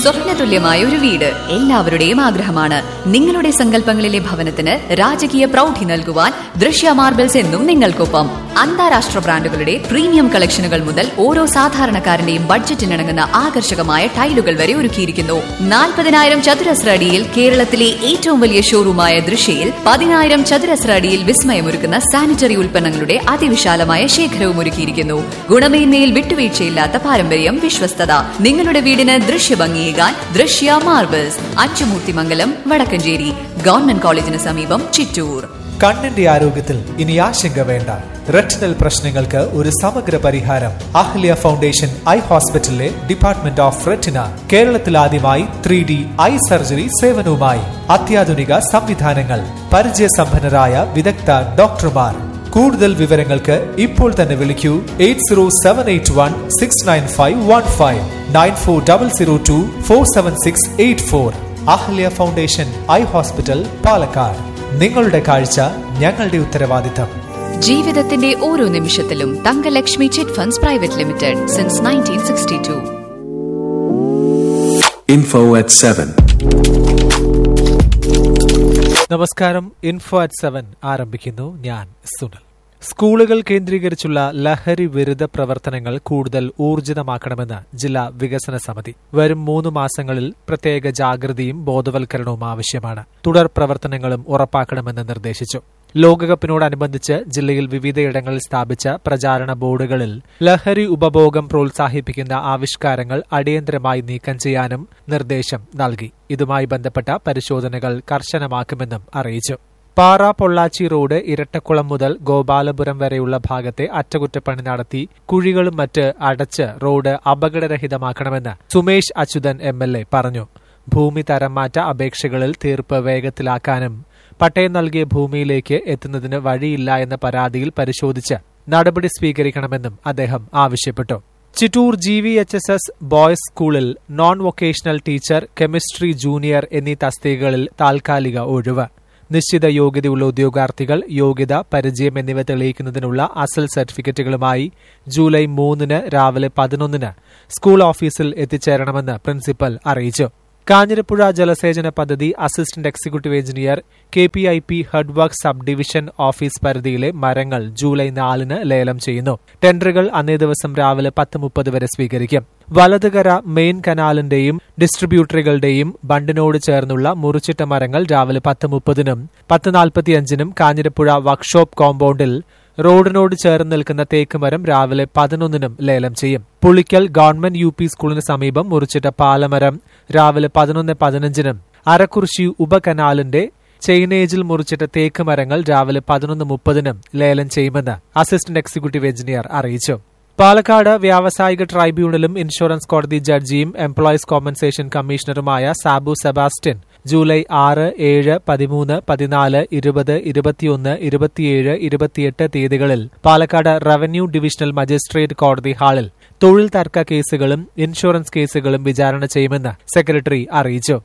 സ്വപ്നതുല്യമായ ഒരു വീട് എല്ലാവരുടെയും ആഗ്രഹമാണ് നിങ്ങളുടെ സങ്കല്പങ്ങളിലെ ഭവനത്തിന് രാജകീയ പ്രൗഢി നൽകുവാൻ ദൃശ്യ മാർബിൾസ് എന്നും നിങ്ങൾക്കൊപ്പം അന്താരാഷ്ട്ര ബ്രാൻഡുകളുടെ പ്രീമിയം കളക്ഷനുകൾ മുതൽ ഓരോ സാധാരണക്കാരന്റെയും ബഡ്ജറ്റിനിണങ്ങുന്ന ആകർഷകമായ ടൈലുകൾ വരെ ഒരുക്കിയിരിക്കുന്നു നാൽപ്പതിനായിരം ചതുരശ്ര അടിയിൽ കേരളത്തിലെ ഏറ്റവും വലിയ ഷോറൂമായ ദൃശ്യയിൽ പതിനായിരം ചതുരശ്ര അടിയിൽ വിസ്മയമൊരുക്കുന്ന സാനിറ്ററി ഉൽപ്പന്നങ്ങളുടെ അതിവിശാലമായ ശേഖരവും ഒരുക്കിയിരിക്കുന്നു ഗുണമേന്മയിൽ വിട്ടുവീഴ്ചയില്ലാത്ത പാരമ്പര്യം വിശ്വസ്തത നിങ്ങളുടെ വീടിന് ദൃശ്യഭംഗിയേകാൻ ദൃശ്യ മാർബിൾസ് അച്ചുമൂർത്തിമംഗലം വടക്കഞ്ചേരി ഗവൺമെന്റ് കോളേജിന് സമീപം ചിറ്റൂർ കണ്ണിന്റെ ആരോഗ്യത്തിൽ ഇനി ആശങ്ക വേണ്ട റെറ്റിനൽ പ്രശ്നങ്ങൾക്ക് ഒരു സമഗ്ര പരിഹാരം അഹ്ല്യ ഫൗണ്ടേഷൻ ഐ ഹോസ്പിറ്റലിലെ ഡിപ്പാർട്ട്മെന്റ് ഓഫ് റെറ്റിന കേരളത്തിൽ ആദ്യമായി ത്രീ ഡി ഐ സർജറി സേവനവുമായി അത്യാധുനിക സംവിധാനങ്ങൾ പരിചയസമ്പന്നരായ വിദഗ്ധ ഡോക്ടർമാർ കൂടുതൽ വിവരങ്ങൾക്ക് ഇപ്പോൾ തന്നെ വിളിക്കൂ eight zero seven eight one six nine five one five nine four double zero two four seven six eight four Ahalya foundation eye hospital Palakkad നിങ്ങളുടെ കാഴ്ച ഞങ്ങളുടെ ഉത്തരവാദിത്തം ജീവിതത്തിന്റെ ഓരോ നിമിഷത്തിലും Thankalakshmi chit funds private limited since nineteen sixty two Info at 7. നമസ്കാരം info at seven ആരംഭിക്കുന്നു ഞാൻ സുനൽ സ്കൂളുകൾ കേന്ദ്രീകരിച്ചുള്ള ലഹരി വിരുദ്ധ പ്രവർത്തനങ്ങൾ കൂടുതൽ ഊർജിതമാക്കണമെന്ന് ജില്ലാ വികസന സമിതി വരും മൂന്ന് മാസങ്ങളിൽ പ്രത്യേക ജാഗ്രതയും ബോധവൽക്കരണവും ആവശ്യമാണ് തുടർ പ്രവർത്തനങ്ങളും ഉറപ്പാക്കണമെന്ന് നിർദ്ദേശിച്ചു ലോകകപ്പിനോടനുബന്ധിച്ച് ജില്ലയിൽ വിവിധയിടങ്ങളിൽ സ്ഥാപിച്ച പ്രചാരണ ബോർഡുകളിൽ ലഹരി ഉപഭോഗം പ്രോത്സാഹിപ്പിക്കുന്ന ആവിഷ്കാരങ്ങൾ അടിയന്തരമായി നീക്കം ചെയ്യാനും നിർദ്ദേശം നൽകി ഇതുമായി ബന്ധപ്പെട്ട പരിശോധനകൾ കർശനമാക്കുമെന്നും അറിയിച്ചു പാറ പൊള്ളാച്ചി റോഡ് ഇരട്ടക്കുളം മുതൽ ഗോപാലപുരം വരെയുള്ള ഭാഗത്തെ അറ്റകുറ്റപ്പണി നടത്തി കുഴികളും മറ്റ് അടച്ച് റോഡ് അപകടരഹിതമാക്കണമെന്ന് Sumesh Achuthan M L A പറഞ്ഞു ഭൂമി തരം മാറ്റ അപേക്ഷകളിൽ തീർപ്പ് വേഗത്തിലാക്കാനും പട്ടയം നൽകിയ ഭൂമിയിലേക്ക് എത്തുന്നതിന് വഴിയില്ല എന്ന പരാതിയിൽ പരിശോധിച്ച് നടപടി സ്വീകരിക്കണമെന്നും അദ്ദേഹം ആവശ്യപ്പെട്ടു Chittur G V H S S boys സ്കൂളിൽ non vocational teacher chemistry junior എന്നീ തസ്തികകളിൽ താൽക്കാലിക ഒഴിവ് നിശ്ചിത യോഗ്യതയുള്ള ഉദ്യോഗാർത്ഥികൾ യോഗ്യത പരിചയം എന്നിവ തെളിയിക്കുന്നതിനുള്ള അസൽ സർട്ടിഫിക്കറ്റുകളുമായി ജൂലൈ മൂന്നിന് രാവിലെ പതിനൊന്നിന് സ്കൂൾ ഓഫീസിൽ എത്തിച്ചേരണമെന്ന് പ്രിൻസിപ്പൽ അറിയിച്ചു കാഞ്ഞിരപ്പുഴ ജലസേചന പദ്ധതി assistant executive engineer K P I P head work sub division office പരിധിയിലെ മരങ്ങൾ ജൂലൈ നാലിന് ലേലം ചെയ്യുന്നു ടെൻഡറുകൾ അന്നേ ദിവസം രാവിലെ പത്ത് മുപ്പത് വരെ സ്വീകരിക്കും വലതുകര മെയിൻ കനാലിന്റെയും ഡിസ്ട്രിബ്യൂട്ടറുകളുടെയും ബണ്ടിനോട് ചേർന്നുള്ള മുറിച്ചിട്ട മരങ്ങൾ രാവിലെ പത്ത് മുപ്പതിനും പത്ത് നാൽപ്പത്തിയഞ്ചിനും കാഞ്ഞിരപ്പുഴ വർക്ക്ഷോപ്പ് കോമ്പൗണ്ടിൽ റോഡിനോട് ചേർന്ന് നിൽക്കുന്ന തേക്ക് മരം രാവിലെ പതിനൊന്നിനും ലേലം ചെയ്യും പുളിക്കൽ ഗവൺമെന്റ് യു പി സ്കൂളിന് സമീപം മുറിച്ചിട്ട പാലമരം രാവിലെ പതിനൊന്ന് പതിനഞ്ചിനും അരക്കുറിശി ഉപകനാലിന്റെ ചെയിനേജിൽ മുറിച്ചിട്ട തേക്ക് മരങ്ങൾ രാവിലെ പതിനൊന്ന് മുപ്പതിനും ലേലം ചെയ്യുമെന്ന് അസിസ്റ്റന്റ് എക്സിക്യൂട്ടീവ് എഞ്ചിനീയർ അറിയിച്ചു പാലക്കാട് വ്യാവസായിക ട്രൈബ്യൂണലും ഇൻഷുറൻസ് കോടതി ജഡ്ജിയും എംപ്ലോയീസ് കോമ്പൻസേഷൻ കമ്മീഷണറുമായ സാബു സെബാസ്റ്റ്യൻ ജൂലൈ ആറ് ഏഴ് പതിമൂന്ന് പതിനാല് ഇരുപത് ഇരുപത്തിയൊന്ന് ഇരുപത്തിയേഴ് ഇരുപത്തിയെട്ട് തീയതികളിൽ പാലക്കാട് റവന്യൂ ഡിവിഷണൽ മജിസ്ട്രേറ്റ് കോടതി ഹാളിൽ തൊഴിൽ തർക്ക കേസുകളും ഇൻഷുറൻസ് കേസുകളും വിചാരണ ചെയ്യുമെന്ന് സെക്രട്ടറി അറിയിച്ചു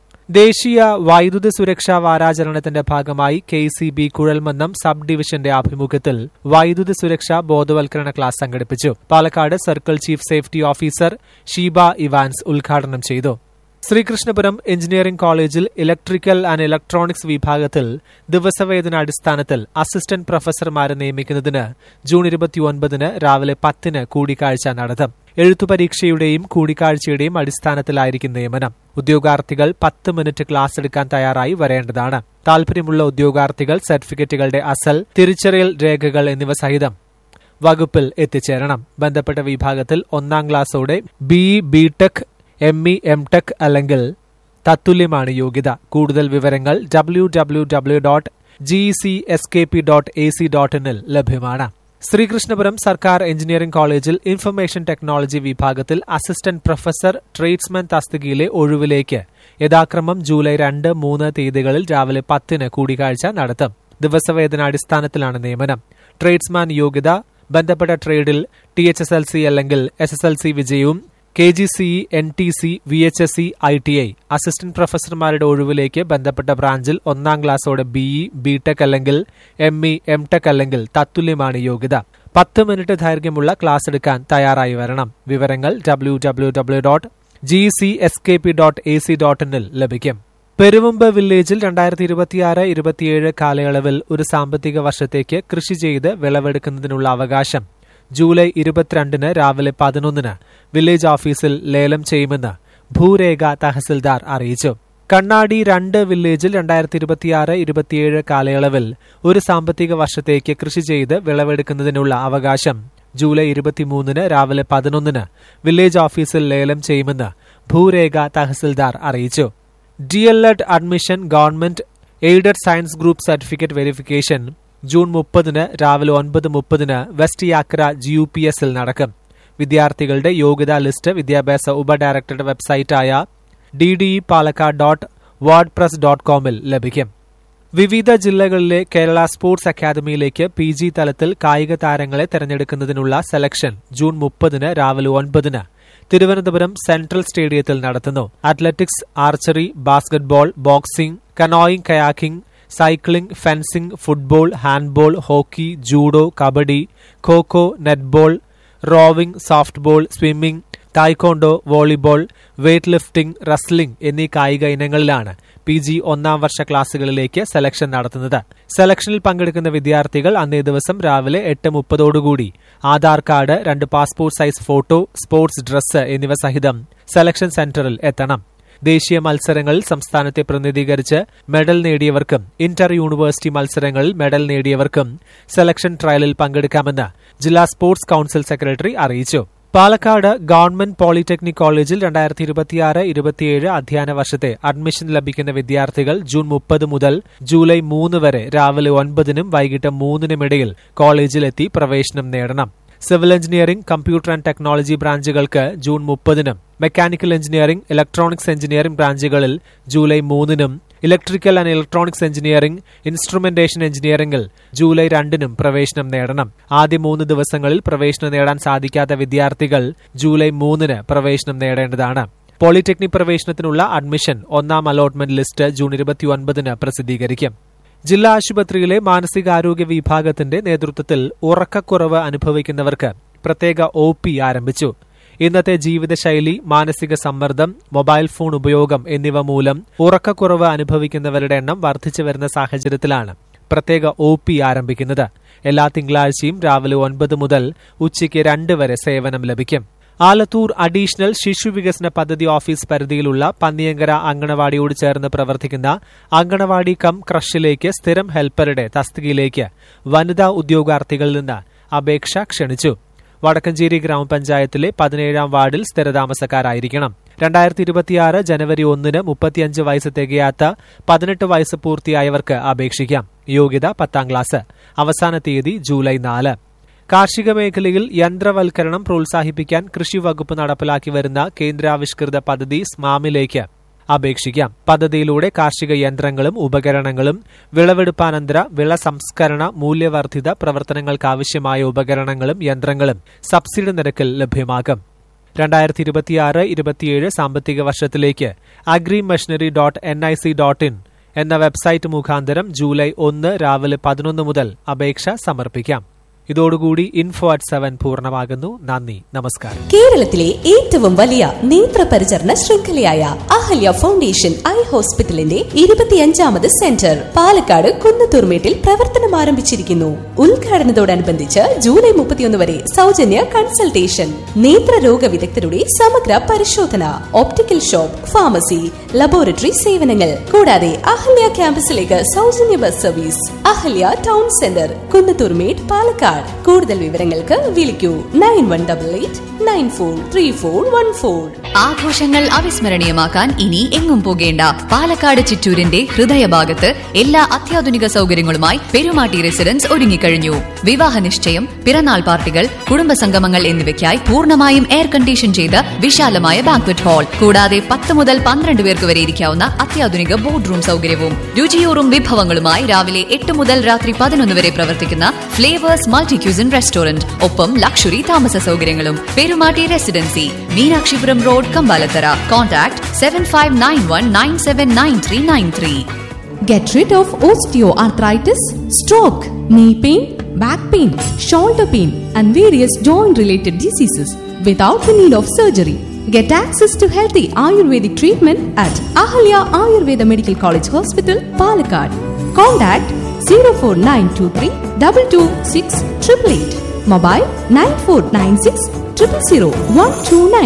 ദേശീയ വൈദ്യുത സുരക്ഷാ വാരാചരണത്തിന്റെ ഭാഗമായി K C B Kuzhalmannam sub ഡിവിഷന്റെ ആഭിമുഖ്യത്തിൽ വൈദ്യുത സുരക്ഷാ ബോധവൽക്കരണ ക്ലാസ് സംഘടിപ്പിച്ചു Palakkad circle chief safety officer Sheeba Evans ഉദ്ഘാടനം ചെയ്തു ശ്രീകൃഷ്ണപുരം എഞ്ചിനീയറിംഗ് കോളേജിൽ ഇലക്ട്രിക്കൽ ആൻഡ് ഇലക്ട്രോണിക്സ് വിഭാഗത്തിൽ ദിവസവേതന അടിസ്ഥാനത്തിൽ അസിസ്റ്റന്റ് പ്രൊഫസർമാരെ നിയമിക്കുന്നതിന് ജൂൺ ഇരുപത്തിയൊൻപതിന് രാവിലെ പത്തിന് കൂടിക്കാഴ്ച നടത്തും എഴുത്തുപരീക്ഷയുടെയും കൂടിക്കാഴ്ചയുടെയും അടിസ്ഥാനത്തിലായിരിക്കും നിയമനം ഉദ്യോഗാർത്ഥികൾ പത്ത് മിനിറ്റ് ക്ലാസ് എടുക്കാൻ തയ്യാറായി വരേണ്ടതാണ് താൽപര്യമുള്ള ഉദ്യോഗാർത്ഥികൾ സർട്ടിഫിക്കറ്റുകളുടെ അസൽ തിരിച്ചറിയൽ രേഖകൾ എന്നിവ സഹിതം വകുപ്പിൽ എത്തിച്ചേരണം ബന്ധപ്പെട്ട വിഭാഗത്തിൽ ഒന്നാം ക്ലാസ്സോടെ B BTech M E M tech അല്ലെങ്കിൽ തത്തുല്യമാണ് യോഗ്യത കൂടുതൽ വിവരങ്ങൾ W W W dot G C S K P dot A C dot ഇനിൽ ലഭ്യമാണ് ശ്രീകൃഷ്ണപുരം സർക്കാർ എഞ്ചിനീയറിംഗ് കോളേജിൽ ഇൻഫർമേഷൻ ടെക്നോളജി വിഭാഗത്തിൽ അസിസ്റ്റന്റ് പ്രൊഫസർ ട്രേഡ്സ്മാൻ തസ്തികയിലെ ഒഴിവിലേക്ക് യഥാക്രമം ജൂലൈ രണ്ട് മൂന്ന് തീയതികളിൽ രാവിലെ പത്തിന് കൂടിക്കാഴ്ച നടത്തും ദിവസവേതനാടിസ്ഥാനത്തിലാണ് നിയമനം ട്രേഡ്സ്മാൻ യോഗ്യത ബന്ധപ്പെട്ട ട്രേഡിൽ T H S L C അല്ലെങ്കിൽ എസ് എസ് എൽ സി വിജയവും K G C N T C V H S C I T I assistant പ്രൊഫസർമാരുടെ ഒഴിവിലേക്ക് ബന്ധപ്പെട്ട ബ്രാഞ്ചിൽ ഒന്നാം ക്ലാസ്സോടെ ബിഇ ബിടെക് അല്ലെങ്കിൽ എം ഇ എം ടെക് അല്ലെങ്കിൽ തത്തുല്യമാണ് യോഗ്യത പത്ത് മിനിറ്റ് ദൈർഘ്യമുള്ള ക്ലാസ് എടുക്കാൻ തയ്യാറായി വരണം വിവരങ്ങൾ W W W dot G C S K P dot A C dot ഇനിൽ ലഭിക്കും പെരുവമ്പ് വില്ലേജിൽ രണ്ടായിരത്തി ഇരുപത്തിയാറ് ഇരുപത്തിയേഴ് കാലയളവിൽ ഒരു സാമ്പത്തിക വർഷത്തേക്ക് കൃഷി ചെയ്ത് വിളവെടുക്കുന്നതിനുള്ള അവകാശം ജൂലൈ ഇരുപത്തിരണ്ടിന് രാവിലെ പതിനൊന്നിന് വില്ലേജ് ഓഫീസിൽ ലേലം ചെയ്യുമെന്ന് ഭൂരേഖ തഹസിൽദാർ അറിയിച്ചു കണ്ണാടി രണ്ട് വില്ലേജിൽ രണ്ടായിരത്തി ഇരുപത്തിയാറ് ഇരുപത്തിയേഴ് കാലയളവിൽ ഒരു സാമ്പത്തിക വർഷത്തേക്ക് കൃഷി ചെയ്ത് വിളവെടുക്കുന്നതിനുള്ള അവകാശം ജൂലൈ ഇരുപത്തിമൂന്നിന് രാവിലെ പതിനൊന്നിന് വില്ലേജ് ഓഫീസിൽ ലേലം ചെയ്യുമെന്ന് ഭൂരേഖ തഹസിൽദാർ അറിയിച്ചു D L Ed admission government aided science group certificate verification June മുപ്പതിന് രാവിലെ ഒൻപത് മുപ്പതിന് west Yakkara G U P എസിൽ നടക്കും വിദ്യാർത്ഥികളുടെ യോഗ്യതാ ലിസ്റ്റ് വിദ്യാഭ്യാസ ഉപഡയറക്ടറുടെ വെബ്സൈറ്റായ D D E Palakkad dot wordpress dot കോമിൽ ലഭിക്കും വിവിധ ജില്ലകളിലെ കേരള സ്പോർട്സ് അക്കാദമിയിലേക്ക് പി ജി തലത്തിൽ കായിക താരങ്ങളെ തെരഞ്ഞെടുക്കുന്നതിനുള്ള സെലക്ഷൻ ജൂൺ മുപ്പതിന് രാവിലെ ഒൻപതിന് തിരുവനന്തപുരം സെൻട്രൽ സ്റ്റേഡിയത്തിൽ നടത്തുന്നു athletics archery basketball boxing canoeing kayaking cycling fencing football handball hockey judo kabaddi kho kho netball rowing softball swimming taekwondo volleyball weight lifting wrestling എന്നീ കായിക ഇനങ്ങളിലാണ് പി ജി ഒന്നാം വർഷ ക്ലാസുകളിലേക്ക് സെലക്ഷൻ നടത്തുന്നത് സെലക്ഷനിൽ പങ്കെടുക്കുന്ന വിദ്യാർത്ഥികൾ അന്നേ ദിവസം രാവിലെ എട്ട് മുപ്പതോടുകൂടി ആധാർ കാർഡ് രണ്ട് passport size photo sports dress എന്നിവ സഹിതം സെലക്ഷൻ സെന്ററിൽ എത്തണം ദേശീയ മത്സരങ്ങളിൽ സംസ്ഥാനത്തെ പ്രതിനിധീകരിച്ച് മെഡൽ നേടിയവർക്കും ഇന്റർ യൂണിവേഴ്സിറ്റി മത്സരങ്ങളിൽ മെഡൽ നേടിയവർക്കും സെലക്ഷൻ ട്രയലിൽ പങ്കെടുക്കാമെന്ന് ജില്ലാ സ്പോർട്സ് കൌൺസിൽ സെക്രട്ടറി അറിയിച്ചു പാലക്കാട് ഗവൺമെന്റ് പോളിടെക്നിക് കോളേജിൽ രണ്ടായിരത്തി ഇരുപത്തിയാറ് ഇരുപത്തിയേഴ് അധ്യയന വർഷത്തെ അഡ്മിഷൻ ലഭിക്കുന്ന വിദ്യാർത്ഥികൾ ജൂൺ മുപ്പത് മുതൽ ജൂലൈ മൂന്ന് വരെ രാവിലെ ഒൻപതിനും വൈകിട്ട് മൂന്നിനുമിടയിൽ കോളേജിലെത്തി പ്രവേശനം നേടണം civil engineering computer and technology ബ്രാഞ്ചുകൾക്ക് ജൂൺ മുപ്പതിനും മെക്കാനിക്കൽ എഞ്ചിനീയറിംഗ് ഇലക്ട്രോണിക്സ് എഞ്ചിനീയറിംഗ് ബ്രാഞ്ചുകളിൽ ജൂലൈ മൂന്നിനും electrical and electronics engineering instrumentation എഞ്ചിനീയറിംഗിൽ ജൂലൈ രണ്ടിനും പ്രവേശനം നേടണം ആദ്യ മൂന്ന് ദിവസങ്ങളിൽ പ്രവേശനം നേടാൻ സാധിക്കാത്ത വിദ്യാർത്ഥികൾ ജൂലൈ മൂന്നിന് പ്രവേശനം നേടേണ്ടതാണ് പോളിടെക്നിക് പ്രവേശനത്തിനുള്ള അഡ്മിഷൻ ഒന്നാം അലോട്ട്മെന്റ് ലിസ്റ്റ് ജൂൺ ഇരുപത്തിയൊൻപതിന് പ്രസിദ്ധീകരിക്കും ജില്ലാ ആശുപത്രിയിലെ മാനസികാരോഗ്യ വിഭാഗത്തിന്റെ നേതൃത്വത്തിൽ ഉറക്കക്കുറവ് അനുഭവിക്കുന്നവർക്ക് പ്രത്യേക ഒ പി ആരംഭിച്ചു ഇന്നത്തെ ജീവിതശൈലി മാനസിക സമ്മർദ്ദം മൊബൈൽ ഫോൺ ഉപയോഗം എന്നിവ മൂലം ഉറക്കക്കുറവ് അനുഭവിക്കുന്നവരുടെ എണ്ണം വർദ്ധിച്ചു വരുന്ന സാഹചര്യത്തിലാണ് പ്രത്യേക ഒ പി ആരംഭിക്കുന്നത് എല്ലാ തിങ്കളാഴ്ചയും രാവിലെ ഒൻപത് മുതൽ ഉച്ചയ്ക്ക് രണ്ട് വരെ സേവനം ലഭിക്കും ആലത്തൂർ അഡീഷണൽ ശിശു വികസന പദ്ധതി ഓഫീസ് പരിധിയിലുള്ള പന്നിയങ്കര അങ്കണവാടിയോട് ചേർന്ന് പ്രവർത്തിക്കുന്ന അങ്കണവാടി കം ക്രഷിലേക്ക് സ്ഥിരം ഹെൽപ്പറുടെ തസ്തികയിലേക്ക് വനിതാ ഉദ്യോഗാർത്ഥികളിൽ നിന്ന് അപേക്ഷ ക്ഷണിച്ചു വടക്കഞ്ചേരി ഗ്രാമപഞ്ചായത്തിലെ പതിനേഴാം വാർഡിൽ സ്ഥിരതാമസക്കാരായിരിക്കണം രണ്ടായിരത്തി ഇരുപത്തിയാറ് ജനുവരി ഒന്നിന് മുപ്പത്തിയഞ്ച് വയസ്സ് തികയാത്ത പതിനെട്ട് വയസ്സ് പൂർത്തിയായവർക്ക് അപേക്ഷിക്കാം യോഗ്യത പത്താം ക്ലാസ് അവസാന തീയതി ജൂലൈ നാല് കാർഷിക മേഖലയിൽ യന്ത്രവൽക്കരണം പ്രോത്സാഹിപ്പിക്കാൻ കൃഷി വകുപ്പ് നടപ്പിലാക്കി വരുന്ന കേന്ദ്രാവിഷ്കൃത പദ്ധതി സ്മാമിലേക്ക് അപേക്ഷിക്കാം പദ്ധതിയിലൂടെ കാർഷിക യന്ത്രങ്ങളും ഉപകരണങ്ങളും വിളവെടുപ്പാനന്തര വിള സംസ്കരണ മൂല്യവർദ്ധിത പ്രവർത്തനങ്ങൾക്കാവശ്യമായ ഉപകരണങ്ങളും യന്ത്രങ്ങളും സബ്സിഡി നിരക്കിൽ ലഭ്യമാകും രണ്ടായിരത്തി ഇരുപത്തിയാറ് ഇരുപത്തിയേഴ് സാമ്പത്തിക വർഷത്തിലേക്ക് agri machinery dot N I C dot in എന്ന വെബ്സൈറ്റ് മുഖാന്തരം ജൂലൈ ഒന്ന് രാവിലെ പതിനൊന്ന് മുതൽ അപേക്ഷ സമർപ്പിക്കാം ഇതോടുകൂടി ഇൻഫോ അറ്റ് സെവൻ പൂർണ്ണമാകുന്നു നന്ദി നമസ്കാരം കേരളത്തിലെ ഏറ്റവും വലിയ നേത്രപരിചരണ ശൃംഖലയായ അഹല്യ ഫൗണ്ടേഷൻ ഐ ഹോസ്പിറ്റലിന്റെ ഇരുപത്തിയഞ്ചാമത് സെന്റർ പാലക്കാട് കുന്നത്തൂർമേട്ടിൽ പ്രവർത്തനം ആരംഭിച്ചിരിക്കുന്നു ഉദ്ഘാടനത്തോടനുബന്ധിച്ച് ജൂലൈ മുപ്പത്തിയൊന്ന് വരെ സൗജന്യ കൺസൾട്ടേഷൻ നേത്രരോഗ വിദഗ്ധരുടെ സമഗ്ര പരിശോധന ഓപ്റ്റിക്കൽ ഷോപ്പ് ഫാർമസി ലബോറട്ടറി സേവനങ്ങൾ കൂടാതെ അഹല്യ ക്യാമ്പസിലേക്ക് സൗജന്യ bus service Ahalya town centre Kunnathurmedu Palakkad കൂടുതൽ വിവരങ്ങൾക്ക് വിളിക്കൂ nine one double eight nine four three four one four ആഘോഷങ്ങൾ അവിസ്മരണീയമാക്കാൻ ഇനി എങ്ങും പോകേണ്ട പാലക്കാട് ചിറ്റൂരിന്റെ ഹൃദയഭാഗത്ത് എല്ലാ അത്യാധുനിക സൗകര്യങ്ങളുമായി പെരുമാട്ടി റെസിഡൻസ് ഒരുങ്ങിക്കഴിഞ്ഞു വിവാഹ നിശ്ചയം പിറന്നാൾ പാർട്ടികൾ കുടുംബസംഗമങ്ങൾ എന്നിവയ്ക്കായി പൂർണ്ണമായും എയർ കണ്ടീഷൻ ചെയ്ത വിശാലമായ ബാങ്ക്വറ്റ് ഹാൾ കൂടാതെ പത്ത് മുതൽ പന്ത്രണ്ട് പേർക്ക് വരെ ഇരിക്കാവുന്ന അത്യാധുനിക ബോർഡ് റൂം സൗകര്യവും രുചിയൂറും വിഭവങ്ങളുമായി രാവിലെ എട്ട് മുതൽ രാത്രി പതിനൊന്ന് വരെ പ്രവർത്തിക്കുന്ന ഫ്ലേവേഴ്സ് മൾട്ടി ക്യൂസിൻ റെസ്റ്റോറന്റ് ഒപ്പം ലക്ഷറി താമസ സൗകര്യങ്ങളും Perumatty residency Meenakshipuram road Kambalathara contact seven five nine one nine seven nine three nine three Get rid of osteoarthritis, stroke, knee pain, back pain, shoulder pain, and various joint related diseases without the need of surgery. Get access to healthy Ayurvedic treatment at Ahalya Ayurveda Medical College Hospital, Palakkad. Contact 04923 226 888. Mobile 9496 000 129.